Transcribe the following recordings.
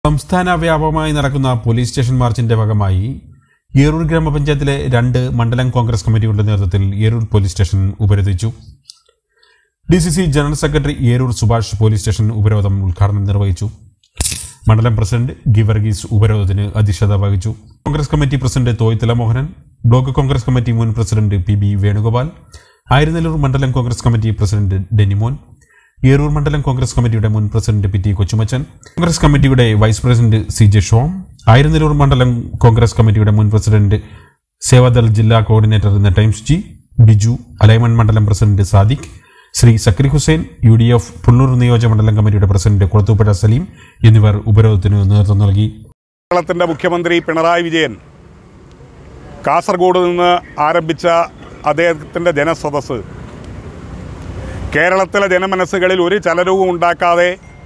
സംസ്ഥാന വ്യാപകമായി നടക്കുന്ന പോലീസ് സ്റ്റേഷൻ മാർച്ചിന്റെ ഭാഗമായി ഏറൂർ ഗ്രാമപഞ്ചായത്തിലെ രണ്ട് മണ്ഡലം കോൺഗ്രസ് കമ്മിറ്റികളുടെ നേതൃത്വത്തിൽ ഏറൂർ പോലീസ് സ്റ്റേഷൻ ഉപരോധിച്ചു D C C general secretary Eroor Subhash police station ഉപരോധം ഉദ്ഘാടനം നിർവഹിച്ചു മണ്ഡലം പ്രസിഡന്റ് ഗിവർഗീസ് ഉപരോധത്തിന് അധ്യക്ഷത വഹിച്ചു Congress committee president Thoythala Mohanan block Congress committee മുൻ president P B Venugopal Ayiranelloor മണ്ഡലം കോൺഗ്രസ് കമ്മിറ്റി പ്രസിഡന്റ് ഡെനിമോൻ ഏരൂർ മണ്ഡലം കോൺഗ്രസ് കമ്മിറ്റിയുടെ മുൻ president P T Kochumachan Congress കമ്മിറ്റിയുടെ vice president C J Shom Ayiranelloor മണ്ഡലം കോൺഗ്രസ് കമ്മിറ്റിയുടെ മുൻ പ്രസിഡന്റ് സേവാദൾ ജില്ലാ കോർഡിനേറ്റർ എന്ന ടൈംസ് ജി ബിജു അലൈമൺ മണ്ഡലം president Sadiq Shri Zakari Hussain U D F Pulloor നിയോജക മണ്ഡലം കമ്മിറ്റിയുടെ പ്രസിഡന്റ് കുളത്തൂപ്പുഴ സലീം എന്നിവർ ഉപരോധത്തിന് നേതൃത്വം നൽകി കേരളത്തിൻ്റെ മുഖ്യമന്ത്രി പിണറായി വിജയൻ കാസർഗോഡ് നിന്ന് ആരംഭിച്ച അദ്ദേഹത്തിൻ്റെ ജനസദസ്സ് കേരളത്തിലെ ജനമനസ്സുകളിൽ ഒരു ചലനവും ഉണ്ടാക്കാതെ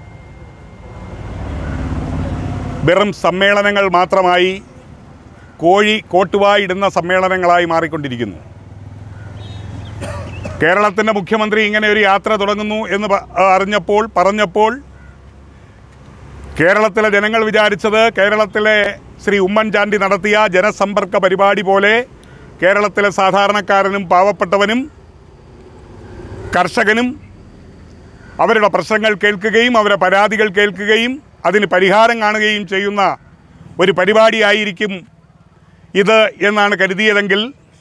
വെറും സമ്മേളനങ്ങൾ മാത്രമായി കോഴി കോട്ടുവായിടുന്ന സമ്മേളനങ്ങളായി മാറിക്കൊണ്ടിരിക്കുന്നു കേരളത്തിൻ്റെ മുഖ്യമന്ത്രി ഇങ്ങനെ ഒരു യാത്ര തുടങ്ങുന്നു എന്ന് പ- അറിഞ്ഞപ്പോൾ പറഞ്ഞപ്പോൾ കേരളത്തിലെ ജനങ്ങൾ വിചാരിച്ചത് കേരളത്തിലെ ശ്രീ ഉമ്മൻചാണ്ടി നടത്തിയ ജനസമ്പർക്ക പരിപാടി പോലെ കേരളത്തിലെ സാധാരണക്കാരനും പാവപ്പെട്ടവനും കർഷകനും അവരുടെ പ്രശ്നങ്ങൾ കേൾക്കുകയും അവരുടെ പരാതികൾ കേൾക്കുകയും അതിന് പരിഹാരം കാണുകയും ചെയ്യുന്ന ഒരു പരിപാടിയായിരിക്കും ഇത് എന്നാണ് കരുതിയതെങ്കിൽ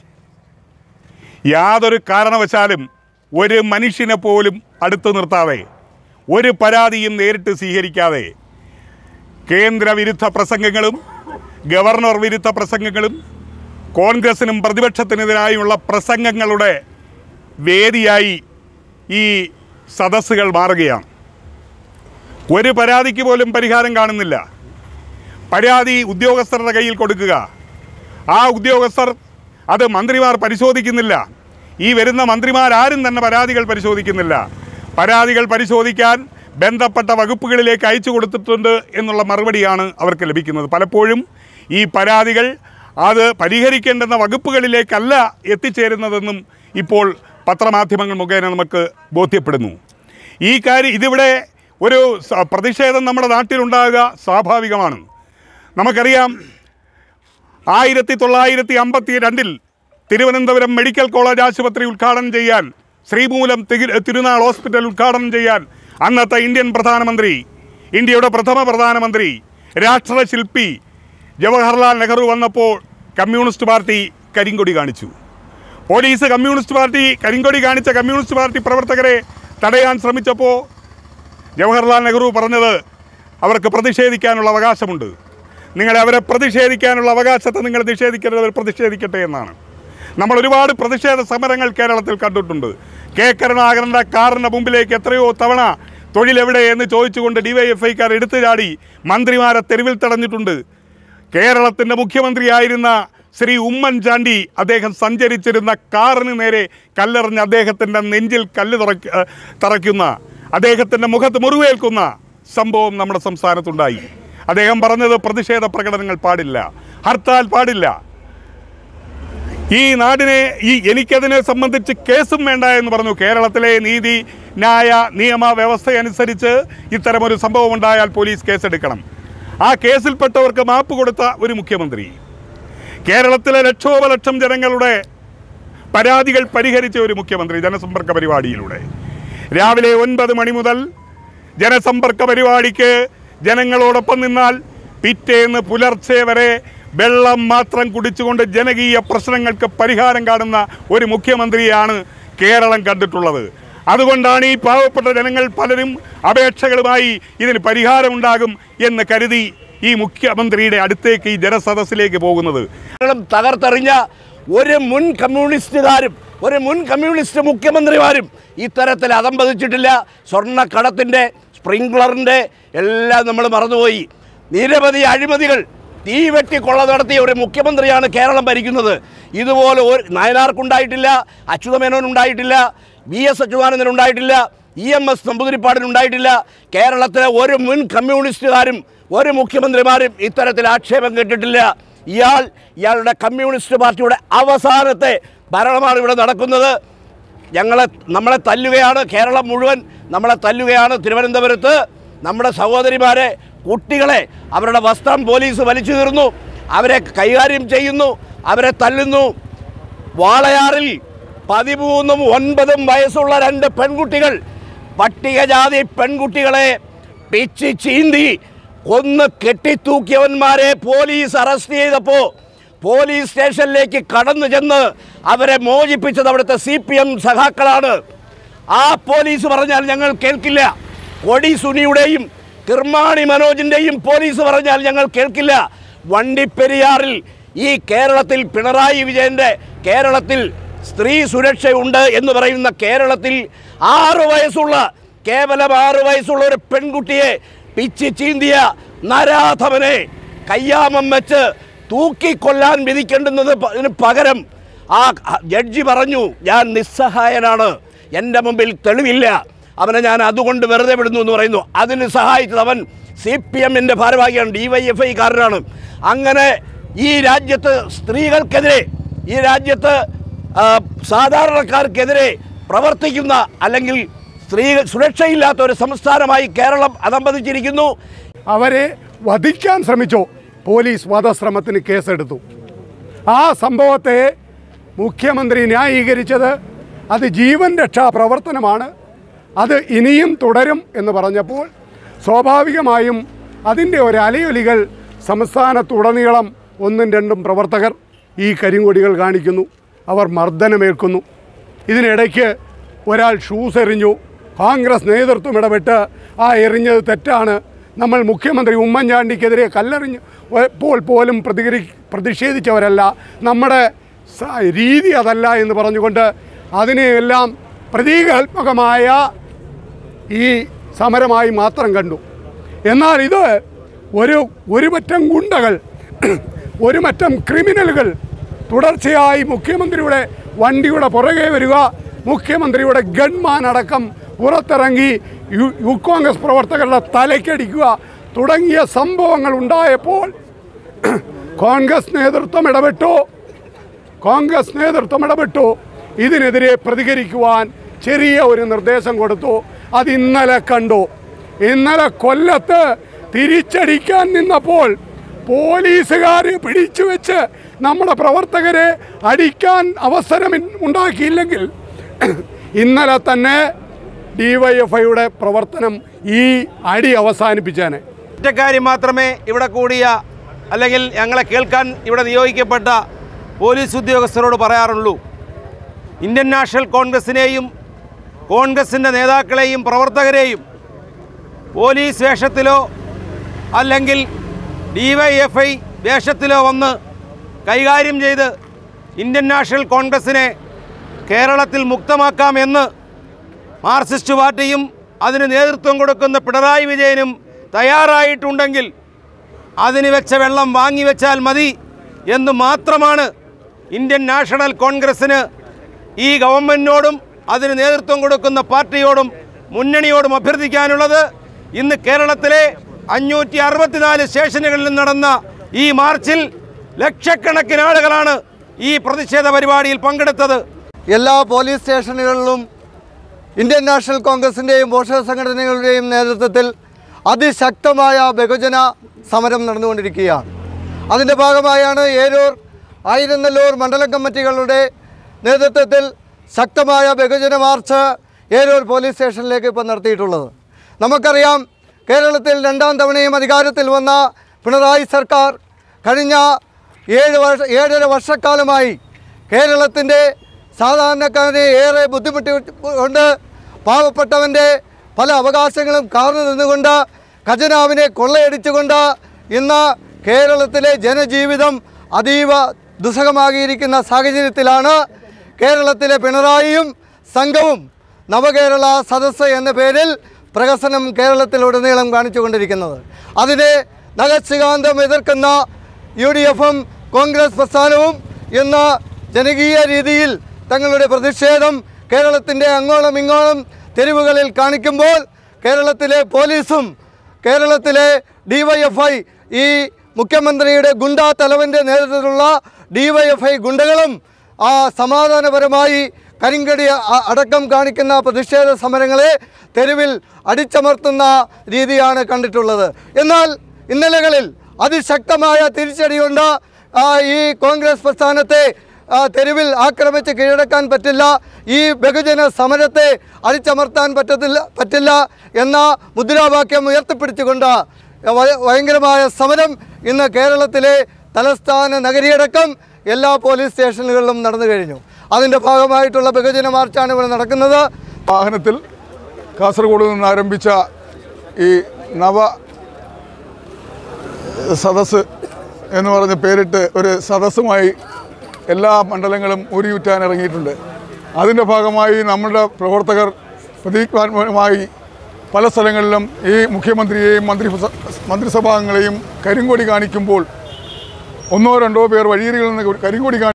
യാതൊരു കാരണവശാലും ഒരു മനുഷ്യനെ പോലും അടുത്ത് നിർത്താതെ ഒരു പരാതിയും നേരിട്ട് സ്വീകരിക്കാതെ കേന്ദ്ര വിരുദ്ധ പ്രസംഗങ്ങളും ഗവർണർ വിരുദ്ധ പ്രസംഗങ്ങളും കോൺഗ്രസിനും പ്രതിപക്ഷത്തിനെതിരായുള്ള പ്രസംഗങ്ങളുടെ വേദിയായി ഈ സദസ്സുകൾ മാറുകയാണ് ഒരു പരാതിക്ക് പോലും പരിഹാരം കാണുന്നില്ല പരാതി ഉദ്യോഗസ്ഥരുടെ കയ്യിൽ കൊടുക്കുക ആ ഉദ്യോഗസ്ഥർ അത് മന്ത്രിമാർ പരിശോധിക്കുന്നില്ല ഈ വരുന്ന മന്ത്രിമാരാരും തന്നെ പരാതികൾ പരിശോധിക്കുന്നില്ല പരാതികൾ പരിശോധിക്കാൻ ബന്ധപ്പെട്ട വകുപ്പുകളിലേക്ക് അയച്ചു കൊടുത്തിട്ടുണ്ട് എന്നുള്ള മറുപടിയാണ് അവർക്ക് ലഭിക്കുന്നത് പലപ്പോഴും ഈ പരാതികൾ അത് പരിഹരിക്കേണ്ടുന്ന വകുപ്പുകളിലേക്കല്ല എത്തിച്ചേരുന്നതെന്നും ഇപ്പോൾ പത്രമാധ്യമങ്ങൾ മുഖേന നമുക്ക് ബോധ്യപ്പെടുന്നു ഈ കാര്യം ഇതിവിടെ ഒരു സ- പ്രതിഷേധം നമ്മുടെ നാട്ടിലുണ്ടാകുക സ്വാഭാവികമാണ് നമുക്കറിയാം ആയിരത്തി തൊള്ളായിരത്തി അമ്പത്തി രണ്ടിൽ തിരുവനന്തപുരം മെഡിക്കൽ കോളേജ് ആശുപത്രി ഉദ്ഘാടനം ചെയ്യാൻ ശ്രീമൂലം തിരു- തിരുനാൾ ഹോസ്പിറ്റൽ ഉദ്ഘാടനം ചെയ്യാൻ അന്നത്തെ ഇന്ത്യൻ പ്രധാനമന്ത്രി ഇന്ത്യയുടെ പ്രഥമ പ്രധാനമന്ത്രി രാഷ്ട്രശില്പി ജവഹർലാൽ നെഹ്റു വന്നപ്പോൾ കമ്മ്യൂണിസ്റ്റ് പാർട്ടി കരിങ്കൊടി കാണിച്ചു പോലീസ് കമ്മ്യൂണിസ്റ്റ് പാർട്ടി കരിങ്കൊടി കാണിച്ച കമ്മ്യൂണിസ്റ്റ് പാർട്ടി പ്രവർത്തകരെ തടയാൻ ശ്രമിച്ചപ്പോൾ ജവഹർലാൽ നെഹ്റു പറഞ്ഞത് അവർക്ക് പ്രതിഷേധിക്കാനുള്ള അവകാശമുണ്ട് നിങ്ങളെ അവരെ പ്രതിഷേധിക്കാനുള്ള അവകാശത്തെ നിങ്ങൾ നിഷേധിക്കരുത് അവർ പ്രതിഷേധിക്കട്ടെ എന്നാണ് നമ്മൾ ഒരുപാട് പ്രതിഷേധ സമരങ്ങൾ കേരളത്തിൽ കണ്ടിട്ടുണ്ട് കെ കരുണാകരൻ്റെ കാറിൻ്റെ മുമ്പിലേക്ക് എത്രയോ തവണ തൊഴിലെവിടെ എന്ന് ചോദിച്ചുകൊണ്ട് ഡിവൈഎഫ്ഐക്കാർ എടുത്തു ചാടി മന്ത്രിമാരെ തെരുവിൽ തടഞ്ഞിട്ടുണ്ട് കേരളത്തിൻ്റെ മുഖ്യമന്ത്രിയായിരുന്ന ശ്രീ ഉമ്മൻചാണ്ടി അദ്ദേഹം സഞ്ചരിച്ചിരുന്ന കാറിന് നേരെ കല്ലെറിഞ്ഞ് അദ്ദേഹത്തിൻ്റെ നെഞ്ചിൽ കല്ല് തുറക്ക ഏഹ് തറയ്ക്കുന്ന അദ്ദേഹത്തിൻ്റെ മുഖത്ത് മുറിവേൽക്കുന്ന സംഭവം നമ്മുടെ സംസ്ഥാനത്തുണ്ടായി അദ്ദേഹം പറഞ്ഞത് പ്രതിഷേധ പ്രകടനങ്ങൾ പാടില്ല ഹർത്താൽ പാടില്ല ഈ നാടിനെ ഈ എനിക്കതിനെ സംബന്ധിച്ച് കേസും വേണ്ട എന്ന് പറഞ്ഞു കേരളത്തിലെ നീതി ന്യായ നിയമ വ്യവസ്ഥയനുസരിച്ച് ഇത്തരമൊരു സംഭവം ഉണ്ടായാൽ പോലീസ് കേസെടുക്കണം ആ കേസിൽപ്പെട്ടവർക്ക് മാപ്പ് കൊടുത്ത ഒരു മുഖ്യമന്ത്രി കേരളത്തിലെ ലക്ഷോപലക്ഷം ജനങ്ങളുടെ പരാതികൾ പരിഹരിച്ച ഒരു മുഖ്യമന്ത്രി ജനസമ്പർക്ക പരിപാടിയിലൂടെ രാവിലെ ഒൻപത് മണി മുതൽ ജനസമ്പർക്ക പരിപാടിക്ക് ജനങ്ങളോടൊപ്പം നിന്നാൽ പിറ്റേന്ന് പുലർച്ചെ വരെ വെള്ളം മാത്രം കുടിച്ചുകൊണ്ട് ജനകീയ പ്രശ്നങ്ങൾക്ക് പരിഹാരം കാണുന്ന ഒരു മുഖ്യമന്ത്രിയാണ് കേരളം കണ്ടിട്ടുള്ളത് അതുകൊണ്ടാണ് ഈ പാവപ്പെട്ട ജനങ്ങൾ പലരും അപേക്ഷകളുമായി ഇതിന് പരിഹാരമുണ്ടാകും എന്ന് കരുതി ഈ മുഖ്യമന്ത്രിയുടെ അടുത്തേക്ക് ഈ ജനസദസ്സിലേക്ക് പോകുന്നത് കേരളം തകർത്തെറിഞ്ഞ ഒരു മുൻ കമ്മ്യൂണിസ്റ്റുകാരും ഒരു മുൻ കമ്മ്യൂണിസ്റ്റ് മുഖ്യമന്ത്രിമാരും ഇത്തരത്തിൽ അതമ്പതിച്ചിട്ടില്ല സ്വർണ്ണക്കടത്തിൻ്റെ സ്പ്രിംഗ്ലറിൻ്റെ എല്ലാം നമ്മൾ മറന്നുപോയി നിരവധി അഴിമതികൾ തീവെട്ടി കൊള്ള നടത്തിയ ഒരു മുഖ്യമന്ത്രിയാണ് കേരളം ഭരിക്കുന്നത് ഇതുപോലെ ഒരു നയനാർക്കുണ്ടായിട്ടില്ല അച്യുതമേനോൻ ഉണ്ടായിട്ടില്ല വി എസ് അച്യുതാനന്ദൻ ഉണ്ടായിട്ടില്ല ഇ എം എസ് നമ്പൂതിരിപ്പാടിന് ഉണ്ടായിട്ടില്ല കേരളത്തിലെ ഒരു മുൻ കമ്മ്യൂണിസ്റ്റുകാരും ഒരു മുഖ്യമന്ത്രിമാരും ഇത്തരത്തിൽ ആക്ഷേപം കേട്ടിട്ടില്ല ഇയാൾ ഇയാളുടെ കമ്മ്യൂണിസ്റ്റ് പാർട്ടിയുടെ അവസാനത്തെ ഭരണമാണ് ഇവിടെ നടക്കുന്നത് ഞങ്ങളെ നമ്മളെ തല്ലുകയാണ് കേരളം മുഴുവൻ നമ്മളെ തല്ലുകയാണ് തിരുവനന്തപുരത്ത് നമ്മുടെ സഹോദരിമാരെ കുട്ടികളെ അവരുടെ വസ്ത്രം പോലീസ് വലിച്ചു കീറുന്നു അവരെ കൈകാര്യം ചെയ്യുന്നു അവരെ തല്ലുന്നു വാളയാറിൽ പതിമൂന്നും ഒൻപതും വയസ്സുള്ള രണ്ട് പെൺകുട്ടികൾ പട്ടികജാതി പെൺകുട്ടികളെ പിച്ച് ചീന്തി കൊന്ന് കെട്ടിത്തൂക്കിയവന്മാരെ പോലീസ് അറസ്റ്റ് ചെയ്തപ്പോൾ പോലീസ് സ്റ്റേഷനിലേക്ക് കടന്നു ചെന്ന് അവരെ മോചിപ്പിച്ചത് അവിടുത്തെ സി പി എം സഖാക്കളാണ് ആ പോലീസ് പറഞ്ഞാൽ ഞങ്ങൾ കേൾക്കില്ല കൊടി സുനിയുടെയും കിർമാണി മനോജിൻ്റെയും പോലീസ് പറഞ്ഞാൽ ഞങ്ങൾ കേൾക്കില്ല വണ്ടിപ്പെരിയാറിൽ ഈ കേരളത്തിൽ പിണറായി വിജയൻ്റെ കേരളത്തിൽ സ്ത്രീ സുരക്ഷയുണ്ട് എന്ന് പറയുന്ന കേരളത്തിൽ ആറു വയസ്സുള്ള കേവലം ആറു വയസ്സുള്ള ഒരു പെൺകുട്ടിയെ പിച്ചി ചീന്തിയ നരാധവനെ കയ്യാമം വെച്ച് തൂക്കിക്കൊല്ലാൻ വിധിക്കേണ്ടുന്നത് പ- ഇതിന് പകരം ആ ജഡ്ജി പറഞ്ഞു ഞാൻ നിസ്സഹായനാണ് എൻ്റെ മുമ്പിൽ തെളിവില്ല അവനെ ഞാൻ അതുകൊണ്ട് വെറുതെ വിടുന്നു എന്ന് പറയുന്നു അതിന് സഹായിച്ചത് അവൻ സി പി എമ്മിൻ്റെ ഭാരവാഹിയാണ് ഡി വൈ എഫ് ഐക്കാരനാണ് അങ്ങനെ ഈ രാജ്യത്ത് സ്ത്രീകൾക്കെതിരെ ഈ രാജ്യത്ത് ആ, സാധാരണക്കാർക്കെതിരെ പ്രവർത്തിക്കുന്ന അല്ലെങ്കിൽ സ്ത്രീ സുരക്ഷയില്ലാത്ത ഒരു സംസ്ഥാനമായി കേരളം അതമ്പതിച്ചിരിക്കുന്നു അവരെ വധിക്കാൻ ശ്രമിച്ചു പോലീസ് വധശ്രമത്തിന് കേസെടുത്തു ആ സംഭവത്തെ മുഖ്യമന്ത്രി ന്യായീകരിച്ചത് അത് ജീവൻ രക്ഷാ പ്രവർത്തനമാണ് അത് ഇനിയും തുടരും എന്ന് പറഞ്ഞപ്പോൾ സ്വാഭാവികമായും അതിൻ്റെ ഒരു അലയൊലികൾ സംസ്ഥാനത്തുടനീളം ഒന്നും രണ്ടും പ്രവർത്തകർ ഈ കരിങ്കൊടികൾ കാണിക്കുന്നു അവർ മർദ്ദനമേൽക്കുന്നു ഇതിനിടയ്ക്ക് ഒരാൾ ഷൂസ് എറിഞ്ഞു കോൺഗ്രസ് നേതൃത്വം ഇടപെട്ട് ആ എറിഞ്ഞത് തെറ്റാണ് നമ്മൾ മുഖ്യമന്ത്രി ഉമ്മൻചാണ്ടിക്കെതിരെ കല്ലെറിഞ്ഞു ഇപ്പോൾ പോലും പ്രതികരി പ്രതിഷേധിച്ചവരല്ല നമ്മുടെ സ- രീതി അതല്ല എന്ന് പറഞ്ഞുകൊണ്ട് അതിനെയെല്ലാം പ്രതീകാത്മകമായ ഈ സമരമായി മാത്രം കണ്ടു എന്നാൽ ഇത് ഒരു ഒരു പറ്റം ഗുണ്ടകൾ ഒരു പറ്റം ക്രിമിനലുകൾ തുടർച്ചയായി മുഖ്യമന്ത്രിയുടെ വണ്ടിയുടെ പുറകെ വരിക മുഖ്യമന്ത്രിയുടെ ഗൺമാൻ അടക്കം പുറത്തിറങ്ങി യു യൂത്ത് കോൺഗ്രസ് പ്രവർത്തകരുടെ തലയ്ക്കടിക്കുക തുടങ്ങിയ സംഭവങ്ങൾ ഉണ്ടായപ്പോൾ കോൺഗ്രസ് നേതൃത്വം ഇടപെട്ടു കോൺഗ്രസ് നേതൃത്വം ഇടപെട്ടു ഇതിനെതിരെ പ്രതികരിക്കുവാൻ ചെറിയ ഒരു നിർദ്ദേശം കൊടുത്തു അത് ഇന്നലെ കണ്ടു ഇന്നലെ കൊല്ലത്ത് തിരിച്ചടിക്കാൻ നിന്നപ്പോൾ പോലീസുകാർ പിടിച്ചു വെച്ച് നമ്മുടെ പ്രവർത്തകരെ അടിക്കാൻ അവസരം ഇൻ- ഉണ്ടാക്കിയില്ലെങ്കിൽ ഇന്നലെ തന്നെ ഡിവൈഎഫ്ഐയുടെ പ്രവർത്തനം ഈ അടി അവസാനിപ്പിച്ചേനെ ഒറ്റക്കാര്യം മാത്രമേ ഇവിടെ കൂടിയ അല്ലെങ്കിൽ ഞങ്ങളെ കേൾക്കാൻ ഇവിടെ നിയോഗിക്കപ്പെട്ട പോലീസ് ഉദ്യോഗസ്ഥരോട് പറയാറുള്ളൂ ഇന്ത്യൻ നാഷണൽ കോൺഗ്രസിനെയും കോൺഗ്രസിൻ്റെ നേതാക്കളെയും പ്രവർത്തകരെയും പോലീസ് വേഷത്തിലോ അല്ലെങ്കിൽ ഡി വൈ എഫ് ഐ വേഷത്തിലോ വന്ന് കൈകാര്യം ചെയ്ത് ഇന്ത്യൻ നാഷണൽ കോൺഗ്രസിനെ കേരളത്തിൽ മുക്തമാക്കാമെന്ന് മാർക്സിസ്റ്റ് പാർട്ടിയും അതിന് നേതൃത്വം കൊടുക്കുന്ന പിണറായി വിജയനും തയ്യാറായിട്ടുണ്ടെങ്കിൽ അതിന് വെച്ച വെള്ളം വാങ്ങിവെച്ചാൽ മതി എന്ന് മാത്രമാണ് ഇന്ത്യൻ നാഷണൽ കോൺഗ്രസ്സിന് ഈ ഗവൺമെൻറ്റിനോടും അതിന് നേതൃത്വം കൊടുക്കുന്ന പാർട്ടിയോടും മുന്നണിയോടും അഭ്യർത്ഥിക്കാനുള്ളത് ഇന്ന് കേരളത്തിലെ അഞ്ഞൂറ്റി അറുപത്തിനാല് സ്റ്റേഷനുകളിൽ നടന്ന ഈ മാർച്ചിൽ ലക്ഷക്കണക്കിന് ആളുകളാണ് ഈ പ്രതിഷേധ പരിപാടിയിൽ പങ്കെടുത്തത് എല്ലാ പോലീസ് സ്റ്റേഷനുകളിലും ഇന്ത്യൻ നാഷണൽ കോൺഗ്രസിൻ്റെയും പോഷക സംഘടനകളുടെയും നേതൃത്വത്തിൽ അതിശക്തമായ ബഹുജന സമരം നടന്നുകൊണ്ടിരിക്കുകയാണ് അതിൻ്റെ ഭാഗമായാണ് ഏരൂർ ആയിരനെല്ലൂർ മണ്ഡലം കമ്മിറ്റികളുടെ നേതൃത്വത്തിൽ ശക്തമായ ബഹുജന മാർച്ച് ഏരൂർ പോലീസ് സ്റ്റേഷനിലേക്ക് ഇപ്പോൾ നടത്തിയിട്ടുള്ളത് നമുക്കറിയാം കേരളത്തിൽ രണ്ടാം തവണയും അധികാരത്തിൽ വന്ന പിണറായി സർക്കാർ കഴിഞ്ഞ ഏഴ് വർഷ ഏഴര വർഷക്കാലമായി കേരളത്തിൻ്റെ സാധാരണക്കാരനെ ഏറെ ബുദ്ധിമുട്ടിക്കൊണ്ട് പാവപ്പെട്ടവൻ്റെ പല അവകാശങ്ങളും കാർന്നു നിന്നുകൊണ്ട് ഖജനാവിനെ കൊള്ളയടിച്ചുകൊണ്ട് ഇന്ന് കേരളത്തിലെ ജനജീവിതം അതീവ ദുസ്സഹമാകിയിരിക്കുന്ന സാഹചര്യത്തിലാണ് കേരളത്തിലെ പിണറായിയും സംഘവും നവകേരള സദസ്സ് എന്ന പേരിൽ പ്രഹസനം കേരളത്തിലുടനീളം കാണിച്ചുകൊണ്ടിരിക്കുന്നത് അതിനെ നഗശികാന്തം എതിർക്കുന്ന യു ഡി എഫും കോൺഗ്രസ് പ്രസ്ഥാനവും ഇന്ന് ജനകീയ രീതിയിൽ തങ്ങളുടെ പ്രതിഷേധം കേരളത്തിൻ്റെ അങ്ങോളം ഇങ്ങോളം തെരുവുകളിൽ കാണിക്കുമ്പോൾ കേരളത്തിലെ പോലീസും കേരളത്തിലെ ഡിവൈഎഫ്ഐ ഈ മുഖ്യമന്ത്രിയുടെ ഗുണ്ടാ തലവൻ്റെ നേതൃത്വത്തിലുള്ള ഡിവൈഎഫ്ഐ ഗുണ്ടകളും ആ സമാധാനപരമായി കരിങ്കടി അ- അടക്കം കാണിക്കുന്ന പ്രതിഷേധ സമരങ്ങളെ തെരുവിൽ അടിച്ചമർത്തുന്ന രീതിയാണ് കണ്ടിട്ടുള്ളത് എന്നാൽ ഇന്നലകളിൽ അതിശക്തമായ തിരിച്ചടിയുണ്ട് ആ, ഈ കോൺഗ്രസ് പ്രസ്ഥാനത്തെ ആ, തെരുവിൽ ആക്രമിച്ച് കീഴടക്കാൻ പറ്റില്ല ഈ ബഹുജന സമരത്തെ അടിച്ചമർത്താൻ പറ്റത്തില്ല പറ്റില്ല എന്ന മുദ്രാവാക്യം ഉയർത്തിപ്പിടിച്ചുകൊണ്ട് ഭയ- ഭയങ്കരമായ സമരം ഇന്ന് കേരളത്തിലെ തലസ്ഥാന നഗരിയടക്കം എല്ലാ പോലീസ് സ്റ്റേഷനുകളിലും നടന്നു കഴിഞ്ഞു അതിൻ്റെ ഭാഗമായിട്ടുള്ള ബഹുജന മാർച്ചാണ് ഇവിടെ നടക്കുന്നത് വാഹനത്തിൽ കാസർഗോഡ് നിന്ന് ആരംഭിച്ച ഈ നവ സദസ് എന്ന് പറഞ്ഞ് പേരിട്ട് ഒരു സദസ്സുമായി എല്ലാ മണ്ഡലങ്ങളും ഊരിയുറ്റാൻ ഇറങ്ങിയിട്ടുണ്ട് അതിൻ്റെ ഭാഗമായി നമ്മുടെ പ്രവർത്തകർ പ്രതീകാത്മകമായി പല സ്ഥലങ്ങളിലും ഈ മുഖ്യമന്ത്രിയെയും മന്ത്രി മന്ത്രിസഭാംഗങ്ങളെയും കരിങ്കൊടി കാണിക്കുമ്പോൾ ഒന്നോ രണ്ടോ പേർ വഴിയരികളിൽ നിന്ന് കരിങ്കൊടി കാണി